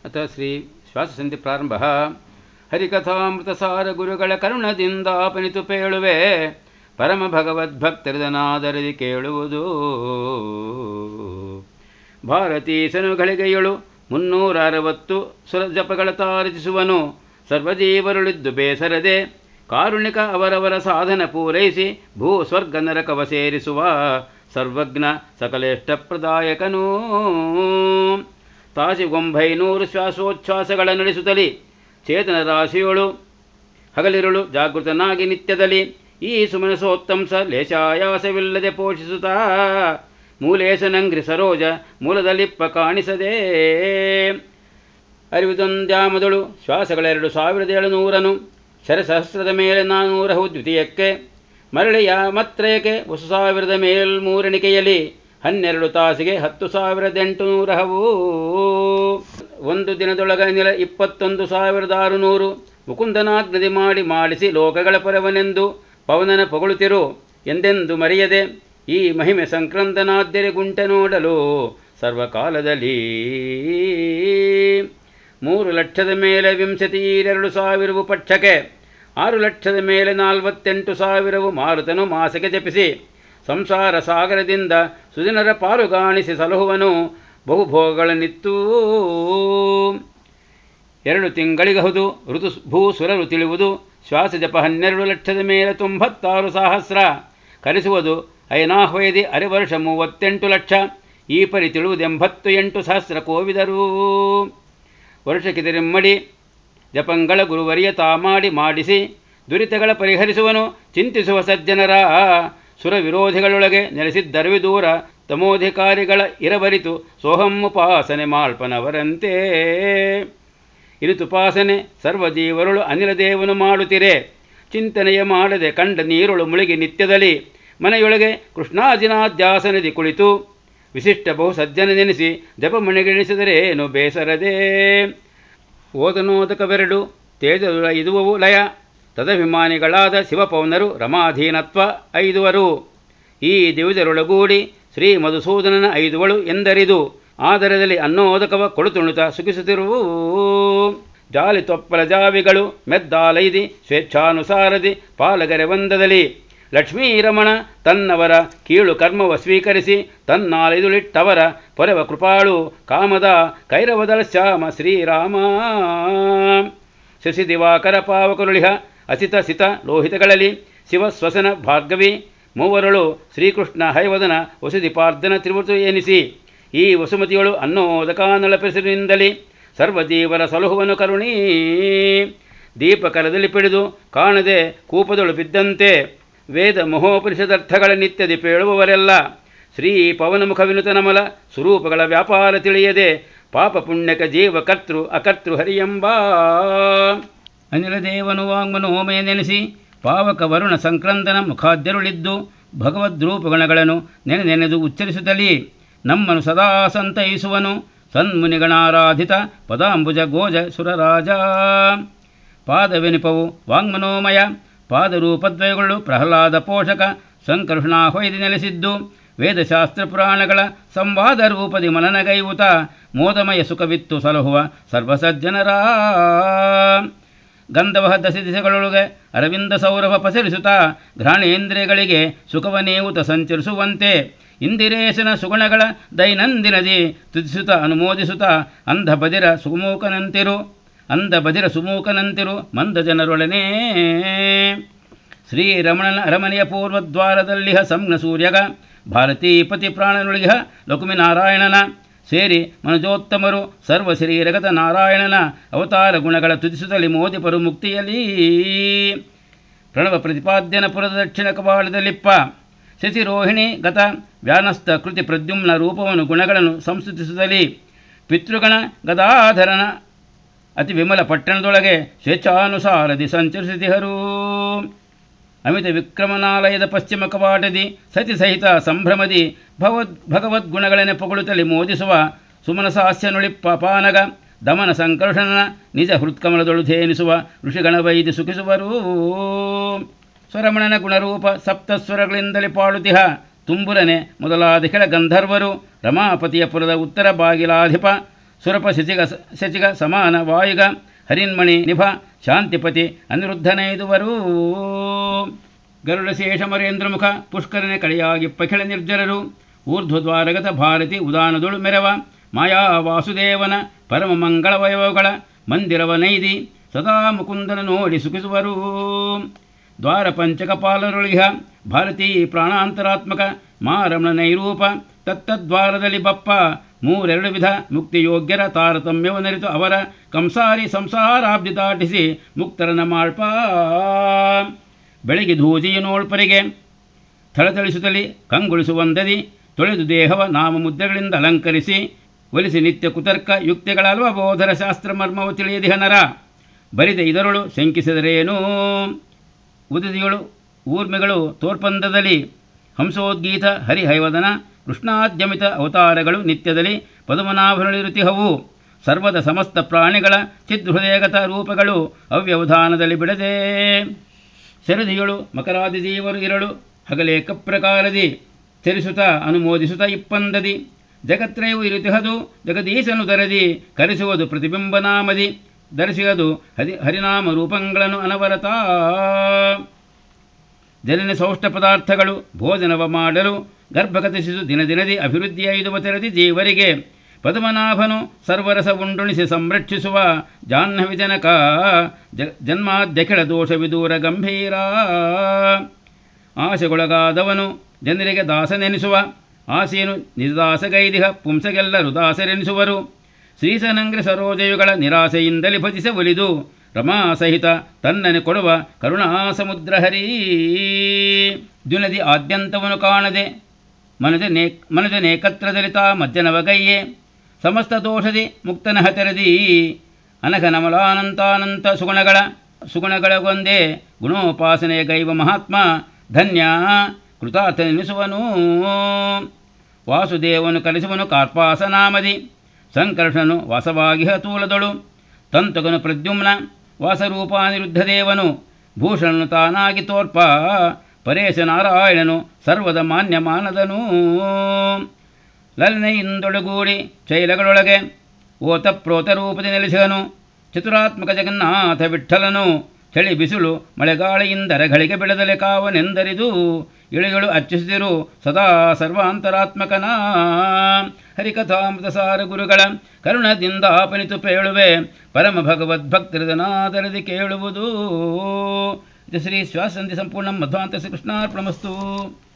ಅಥ ಶ್ರೀ ಶ್ವಾಸಸಂಧಿ ಪ್ರಾರಂಭ ಹರಿಕಥಾಮೃತಸಾರ ಗುರುಗಳ ಕರುಣದಿಂದ ಅಪನಿತು ಪೇಳುವೆ ಪರಮ ಭಗವದ್ಭಕ್ತರಿದನಾದರದಿ ಕೇಳುವುದು ಭಾರತೀಸನುಗಳಿಗೆಯಳು ಮುನ್ನೂರ ಅರವತ್ತು ಸುರ ಜಪಗಳ ತಾರಚಿಸುವನು ಸರ್ವಜೀವರುಳಿದ್ದು ಬೇಸರದೆ ಕಾರುಣಿಕ ಅವರವರ ಸಾಧನ ಪೂರೈಸಿ ಭೂ ಸ್ವರ್ಗ ನರಕವ ಸೇರಿಸುವ ಸರ್ವಜ್ಞ ಸಕಲೇಷ್ಟಪ್ರದಾಯಕನೂ ತಾಸಿಗೊಂಬೈನೂರು ಶ್ವಾಸೋಚ್ಛ್ವಾಸಗಳ ನಡೆಸುತ್ತಲಿ ಚೇತನ ರಾಶಿಯೊಳು ಹಗಲಿರುಳು ಜಾಗೃತನಾಗಿ ನಿತ್ಯದಲ್ಲಿ ಈ ಸುಮನಸೋತ್ತಂಸ ಲೇಶಾಯಾಸವಿಲ್ಲದೆ ಪೋಷಿಸುತ್ತಾ ಮೂಲೇಶನಂಗ್ರಿ ಸರೋಜ ಮೂಲದಲ್ಲಿಪ್ಪ ಕಾಣಿಸದೆ ಅರಿವುದೊಂದ್ಯಾಮದಳು ಶ್ವಾಸಗಳೆರಡು ಸಾವಿರದ ಏಳುನೂರನು ಶರಸಹಸ್ರದ ಮೇಲೆ ನಾನ್ನೂರಹು ದ್ವಿತೀಯಕ್ಕೆ ಮರಳಿಯ ಮತ್ರಯಕ್ಕೆ ಹೊಸ ಸಾವಿರದ ಮೇಲ್ಮೂರಣಿಕೆಯಲ್ಲಿ ಹನ್ನೆರಡು ತಾಸಿಗೆ ಹತ್ತು ಸಾವಿರದ ಎಂಟುನೂರಹವು ಒಂದು ದಿನದೊಳಗ ನಿಲ ಇಪ್ಪತ್ತೊಂದು ಸಾವಿರದ ಆರುನೂರು ಮುಕುಂದನಾಜ್ಞದಿ ಮಾಡಿ ಮಾಡಿಸಿ ಲೋಕಗಳ ಪರವನೆಂದು ಪವನನ ಪೊಗಳುತ್ತಿರು ಎಂದೆಂದು ಮರೆಯದೆ ಈ ಮಹಿಮೆ ಸಂಕ್ರಂದನಾದ್ಯರೆ ಗುಂಟ ನೋಡಲು ಸರ್ವಕಾಲದಲ್ಲಿ ಮೂರು ಲಕ್ಷದ ಮೇಲೆ ವಿಂಶತಿ ಎರಡು ಸಾವಿರವು ಪಕ್ಷಕ್ಕೆ ಆರು ಲಕ್ಷದ ಮೇಲೆ ನಲವತ್ತೆಂಟು ಸಾವಿರವು ಮಾರುತನು ಮಾಸಕ್ಕೆ ಜಪಿಸಿ ಸಂಸಾರ ಸಾಗರದಿಂದ ಸುದಿನರ ಪಾರುಗಾಣಿಸಿ ಸಲಹುವನು ಬಹುಭೋಗಗಳನ್ನಿತ್ತೂ ಎರಡು ತಿಂಗಳಿಗಹುದು ಋತು ಭೂಸುರರು ತಿಳಿಯುವುದು ಶ್ವಾಸ ಜಪ ಹನ್ನೆರಡು ಲಕ್ಷದ ಮೇಲೆ ತೊಂಬತ್ತಾರು ಸಹಸ್ರ ಕರೆಸುವುದು ಐನಾಹ್ವಯದಿ ಅರೆವರ್ಷ ಮೂವತ್ತೆಂಟು ಲಕ್ಷ ಈ ಪರಿ ತಿಳುವುದೆಂಬತ್ತು ಎಂಟು ಸಹಸ್ರ ಕೋವಿದರು ವರ್ಷಕ್ಕಿದರೆಮ್ಮಡಿ ಜಪಂಗಳ ಗುರುವರಿಯ ತಾ ಮಾಡಿ ಮಾಡಿಸಿ ದುರಿತಗಳ ಪರಿಹರಿಸುವನು ಚಿಂತಿಸುವ ಸಜ್ಜನರ ಸುರ ವಿರೋಧಿಗಳೊಳಗೆ ನೆಲೆಸಿದ್ದರವಿ ದೂರ ತಮೋಧಿಕಾರಿಗಳ ಇರಬರಿತು ಸೋಹಮ್ಮುಪಾಸನೆ ಮಾಳ್ಪನವರಂತೆ ಇರುತುಪಾಸನೆ ಸರ್ವಜೀವರುಳು ಅನಿಲ ದೇವನು ಮಾಡುತ್ತಿರೆ ಚಿಂತನೆಯ ಮಾಡದೆ ಕಂಡ ನೀರುಳು ಮುಳುಗಿ ನಿತ್ಯದಲ್ಲಿ ಮನೆಯೊಳಗೆ ಕೃಷ್ಣಾಜಿನಾಧ್ಯಾಸನದಿ ಕುಳಿತು ವಿಶಿಷ್ಟ ಬಹು ಸಜ್ಜನ ನೆನೆಸಿ ಜಪಮಣಿಗೆಣಿಸಿದರೇನು ಬೇಸರದೆ ಓದನೋದಕವೆರಡು ತೇಜದುಳ ಇದುವವು ಲಯ ತದಭಿಮಾನಿಗಳಾದ ಶಿವಪೌನರು ರಮಾಧೀನತ್ವ ಐದುವರು ಈ ದಿವಿಜರೊಳಗೂಡಿ ಶ್ರೀ ಮಧುಸೂದನನ ಐದುವಳು ಎಂದರಿದು ಆದರದಲ್ಲಿ ಅನ್ನೋದಕವ ಕೊಡುತುಣುತ ಸುಖಿಸುತ್ತಿರುವು ಜಾಲಿ ತೊಪ್ಪಲ ಜಾವಿಗಳು ಮೆದ್ದಾಲೈದಿ ಸ್ವೇಚ್ಛಾನುಸಾರದಿ ಪಾಲಗರೆ ಒಂದದಲ್ಲಿ ಲಕ್ಷ್ಮೀರಮಣ ತನ್ನವರ ಕೀಳು ಕರ್ಮವ ಸ್ವೀಕರಿಸಿ ತನ್ನಾಲಿದುಳಿಟ್ಟವರ ಪೊರೆವ ಕೃಪಾಳು ಕಾಮದ ಕೈರವದಳ ಶ್ಯಾಮ ಶ್ರೀರಾಮ ಶಶಿ ದಿವಾಕರ ಪಾವಕರುಳಿಹ ಅಸಿತ ಸಿತ ಲೋಹಿತಗಳಲ್ಲಿ ಶಿವ ಸ್ವಸನ ಭಾರ್ಗವಿ ಮೂವರಳು ಶ್ರೀಕೃಷ್ಣ ಹೈವದನ ವಸುದಿಪಾರ್ಧನ ತ್ರಿವೃತು ಎನಿಸಿ ಈ ವಸುಮತಿಯಳು ಅನ್ನೋದಕಾನಳಪೆಸರಿನಿಂದಲೇ ಸರ್ವಜೀವರ ಸಲಹುವನು ಕರುಣೀ ದೀಪಕರದಲ್ಲಿ ಪಿಡಿದು ಕಾಣದೆ ಕೂಪದಳು ಬಿದ್ದಂತೆ ವೇದ ಮಹೋಪನಿಷದರ್ಥಗಳ ನಿತ್ಯದಿ ಪೇಳುವವರೆಲ್ಲ ಶ್ರೀ ಪವನಮುಖ ವಿನುತ ನಮಲ ಸ್ವರೂಪಗಳ ವ್ಯಾಪಾರ ತಿಳಿಯದೆ ಪಾಪ ಪುಣ್ಯಕ ಜೀವ ಕರ್ತೃ ಅಕರ್ತೃ ಹರಿಯಂಬ ಅನಿಲ ದೇವನು ವಾಂಗ್ಮನೋಮಯ ನೆನೆಸಿ ಪಾವಕ ವರುಣ ಸಂಕ್ರಂದನ ಮುಖಾದ್ಯರುಳಿದ್ದು ಭಗವದ್ರೂಪಗಣಗಳನ್ನು ನೆನೆ ನೆನೆದು ಉಚ್ಚರಿಸುತ್ತಲೇ ನಮ್ಮನ್ನು ಸದಾ ಸಂತೈಸುವನು ಸನ್ಮುನಿಗಣಾರಾಧಿತ ಪದಾಂಬುಜ ಗೋಜ ಸುರರಾಜ ಪಾದವೆನಿಪವು ವಾಂಗ್ಮನೋಮಯ ಪಾದರೂಪದ್ವಯಗಳು ಪ್ರಹ್ಲಾದ ಪೋಷಕ ಸಂಕರ್ಷಣಾ ಹೊಯ್ದು ನೆಲೆಸಿದ್ದು ವೇದಶಾಸ್ತ್ರ ಪುರಾಣಗಳ ಸಂವಾದ ರೂಪದಿ ಮನನಗೈವುತ ಮೋದಮಯ ಸುಖವಿತ್ತು ಸಲಹುವ ಸರ್ವಸಜ್ಜನರ ಗಂಧವಹ ದಶ ದಿಸೆಗಳೊಳಗೆ ಅರವಿಂದ ಸೌರಭ ಪಸರಿಸುತ್ತಾ ಘ್ರಾಣೇಂದ್ರಿಯಗಳಿಗೆ ಸುಖವನೇವುತ ಸಂಚರಿಸುವಂತೆ ಇಂದಿರೇಶನ ಸುಗುಣಗಳ ದೈನಂದಿನದಿ ತುತಿಸುತ್ತ ಅನುಮೋದಿಸುತ್ತಾ ಅಂಧ ಬದಿರ ಸುಮೂಕನಂತಿರು ಅಂಧ ಬದಿರ ಸುಮೂಕನಂತಿರು ಮಂದ ಜನರೊಡನೆ ಶ್ರೀರಮಣನ ಅರಮನೆಯ ಪೂರ್ವದ್ವಾರದಲ್ಲಿಹ ಸಂಜ್ಞ ಸೂರ್ಯಗ ಭಾರತೀಪತಿ ಪ್ರಾಣನುಳಿಹ ಲಕ್ಷ್ಮೀನಾರಾಯಣನ ಸೇರಿ ಮನುಜೋತ್ತಮರು ಸರ್ವ ಶ್ರೀರಗತ ನಾರಾಯಣನ ಅವತಾರ ಗುಣಗಳ ತುದಿಸುತ್ತಲಿ ಮೋದಿಪರು ಮುಕ್ತಿಯಲ್ಲಿ ಪ್ರಣವ ಪ್ರತಿಪಾದ್ಯನ ಪುರದ ದಕ್ಷಿಣ ಕವಾಡದಲ್ಲಿಪ್ಪ ಶಶಿರೋಹಿಣಿ ಗತ ವ್ಯಾನಸ್ಥ ಕೃತಿ ಪ್ರದ್ಯುಮ್ನ ರೂಪವನ್ನು ಗುಣಗಳನ್ನು ಸಂಸ್ತುತಿಸುತ್ತಲಿ ಪಿತೃಗಣ ಗದಾಧರನ ಅತಿ ವಿಮಲ ಪಟ್ಟಣದೊಳಗೆ ಸ್ವೇಚ್ಛಾನುಸಾರದಿ ಸಂಚರಿಸಿದಿಹರು ಅಮಿತ ವಿಕ್ರಮನಾಲಯದ ಪಶ್ಚಿಮ ಕವಾಟದಿ ಸತಿ ಸಹಿತ ಸಂಭ್ರಮದಿ ಭಗವದ್ ಭಗವದ್ಗುಣಗಳನ್ನೇ ಪೊಗಳುತ್ತಲಿ ಮೋದಿಸುವ ಸುಮನಸಾಸ್ಯನುಳಿಪ್ಪ ಪಾನಗ ದಮನ ಸಂಕರ್ಷಣನ ನಿಜ ಹೃತ್ಕಮಲದೊಳು ಧೇನಿಸುವ ಋಷಿಗಣವೈದಿ ಸುಖಿಸುವರು ಸ್ವರಮಣನ ಗುಣರೂಪ ಸಪ್ತಸ್ವರಗಳಿಂದಲೇ ಪಾಳುತಿಹ ತುಂಬುರನೆ ಮೊದಲಾದ ಕೆಳ ಗಂಧರ್ವರು ರಮಾಪತಿಯ ಪುರದ ಉತ್ತರ ಬಾಗಿಲಾಧಿಪ ಸುರಪ ಶಚಿಗ ಶಚಿಗ ಸಮಾನ ವಾಯುಗ ಹರಿನ್ಮಣಿ ನಿಭ ಶಾಂತಿಪತಿ ಅನಿರುದ್ಧನೈದುವರು ಗರುಡ ಶೇಷ ಮರೇಂದ್ರಮುಖ ಪುಷ್ಕರನೆ ಕಡೆಯಾಗಿ ಪಖಿಳ ನಿರ್ಜರರು ಊರ್ಧ್ವದ್ವಾರಗತ ಭಾರತಿ ಉದಾನದೊಳು ಮೆರವ ಮಾಯಾ ವಾಸುದೇವನ ಪರಮ ಮಂಗಳ ವೈಭವಗಳ ಮಂದಿರವ ನೈದಿ ಸದಾ ಮುಕುಂದನ ನೋಡಿ ಸುಖಿಸುವರು ದ್ವಾರ ಪಂಚಕ ಪಾಲರೊಳಿಹ ಭಾರತೀ ಪ್ರಾಣಾಂತರಾತ್ಮಕ ಮಾರಮಣ ನೈರೂಪ ತತ್ತದ್ವಾರದಲ್ಲಿ ಬಪ್ಪ ಮೂರೆರಡು ವಿಧ ಮುಕ್ತಿಯೋಗ್ಯರ ತಾರತಮ್ಯವ ನರಿತು ಅವರ ಕಂಸಾರಿ ಸಂಸಾರಾಬ್ಧಿ ದಾಟಿಸಿ ಮುಕ್ತರನ ಮಾಳ್ಪ ಬೆಳಗ್ಗೆ ಧೂಜಿಯ ನೋಳ್ಪರಿಗೆ ಥಳಥಳಿಸುತ್ತಲಿ ಕಂಗೊಳಿಸುವಂದದಿ ತೊಳೆದು ದೇಹವ ನಾಮ ಮುದ್ರೆಗಳಿಂದ ಅಲಂಕರಿಸಿ ಒಲಿಸಿ ನಿತ್ಯ ಕುತರ್ಕ ಯುಕ್ತಿಗಳಲ್ವ ಬೋಧರ ಶಾಸ್ತ್ರ ಮರ್ಮವು ತಿಳಿಯದಿಹ ನರ ಬರಿದ ಇದರೊಳು ಶಂಕಿಸಿದರೇನು ಉದಿದಿಗಳು ಊರ್ಮಿಗಳು ತೋರ್ಪಂದದಲ್ಲಿ ಹಂಸೋದ್ಗೀತ ಹರಿಹೈವದನ ಕೃಷ್ಣಾದ್ಯಮಿತ ಅವತಾರಗಳು ನಿತ್ಯದಲ್ಲಿ ಪದುಮನಾಭರಳಿರುತಿಹವು ಸರ್ವದ ಸಮಸ್ತ ಪ್ರಾಣಿಗಳ ಚಿದ್ಹೃದಯಗತ ರೂಪಗಳು ಅವ್ಯವಧಾನದಲ್ಲಿ ಬಿಡದೆ ಶರದಿಗಳು ಮಕರಾದಿ ಜೀವರು ಇರಳು ಹಗಲೇಕ ಪ್ರಕಾರದಿ ಚರಿಸುತ್ತ ಅನುಮೋದಿಸುತ್ತ ಇಪ್ಪಂದದಿ ಜಗತ್ರಯವು ಇರುತಿಹದು ಜಗದೀಶನು ದರದಿ ಕರೆಸುವುದು ಪ್ರತಿಬಿಂಬನಾಮದಿ ಧರಿಸಿಯದು ಹರಿ ಹರಿನಾಮ ರೂಪಗಳನ್ನು ಅನವರತ ಜನನ ಸೌಷ್ಠ ಪದಾರ್ಥಗಳು ಭೋಜನವ ಮಾಡಲು ಗರ್ಭಗತಿಸಿದು ದಿನ ದಿನದಿ ಅಭಿವೃದ್ಧಿಯೈದುವ ತೆರದಿ ಜೀವರಿಗೆ ಪದ್ಮನಾಭನು ಸರ್ವರಸ ಉಂಡುಣಿಸಿ ಸಂರಕ್ಷಿಸುವ ಜಾಹ್ನವಿ ಜನಕ ಜ ಜನ್ಮಾದ್ಯಖಿಳ ದೋಷವಿದೂರ ಗಂಭೀರ ಆಸೆಗೊಳಗಾದವನು ಜನರಿಗೆ ದಾಸನೆನಿಸುವ ಆಸೆಯನ್ನು ನಿಜದಾಸಗೈದಿಹ ಪುಂಸಗೆಲ್ಲರು ದಾಸರೆನಿಸುವರು ಶ್ರೀಸನಂಗ್ರಿ ಸರೋಜಯುಗಳ ನಿರಾಸೆಯಿಂದಲೇ ಭಜಿಸ ಒಲಿದು ರಮಾ ಸಹಿತ ತನ್ನನೆ ಕೊಡುವ ಕರುಣಾ ಸಮುದ್ರ ಹರೀ ದ್ಯುನದಿ ಆದ್ಯಂತವನು ಕಾಣದೆ ಮನದ ನೇ ಮನದ ನೇಕತ್ರದಲ್ಲಿ ತಾ ಮಧ್ಯನವಗೈಯೇ ಸಮಸ್ತ ದೋಷದಿ ಮುಕ್ತನ ಹತೆರದಿ ಅನಘನಮಲಾನಂತಾನಂತ ಸುಗುಣಗಳ ಸುಗುಣಗಳಗೊಂದೇ ಗುಣೋಪಾಸನೆಯ ಗೈವ ಮಹಾತ್ಮ ಧನ್ಯ ಕೃತಾರ್ಥನೆನಿಸುವನು ವಾಸುದೇವನು ಕಲಿಸುವನು ಕಾರ್ಪಾಸನಾಮದಿ ಸಂಕರ್ಷನು ವಾಸವಾಗಿಹ ತೂಲದೊಳು ತಂತುಗನು ಪ್ರದ್ಯುಮ್ನ ವಾಸರೂಪಾನಿರುದ್ಧ ದೇವನು ಭೂಷಣನು ತಾನಾಗಿ ತೋರ್ಪ ಪರೇಶ ನಾರಾಯಣನು ಸರ್ವದ ಮಾನ್ಯ ಮಾನದನು ಲಲನೆಯಿಂದೊಳಗೂಡಿ ಶೈಲಗಳೊಳಗೆ ಓತಪ್ರೋತ ರೂಪದಿ ನೆಲೆಸಿದನು ಚತುರಾತ್ಮಕ ಜಗನ್ನಾಥ ವಿಠಲನು ಚಳಿ ಬಿಸಿಲು ಮಳೆಗಾಳಿಯಿಂದರಗಳಿಗೆ ಬೆಳೆದಲೆ ಕಾವನೆಂದರಿದು ಇಳಿಗಳು ಅರ್ಚಿಸಿದಿರು ಸದಾ ಸರ್ವಾಂತರಾತ್ಮಕನ ಹರಿಕಥಾಮೃತ ಸಾರ ಗುರುಗಳ ಕರುಣದಿಂದ ಆಪನಿತು ಪೇಳುವೆ ಪರಮ ಭಗವದ್ಭಕ್ತರದನಾದರದಿ ಕೇಳುವುದು ಇದು ಶ್ರೀ ಶ್ವಾಸಂಧಿ ಸಂಪೂರ್ಣ ಮಧ್ವಾಂತ ಶ್ರೀ ಕೃಷ್ಣಾರ್ಪಣಮಸ್ತು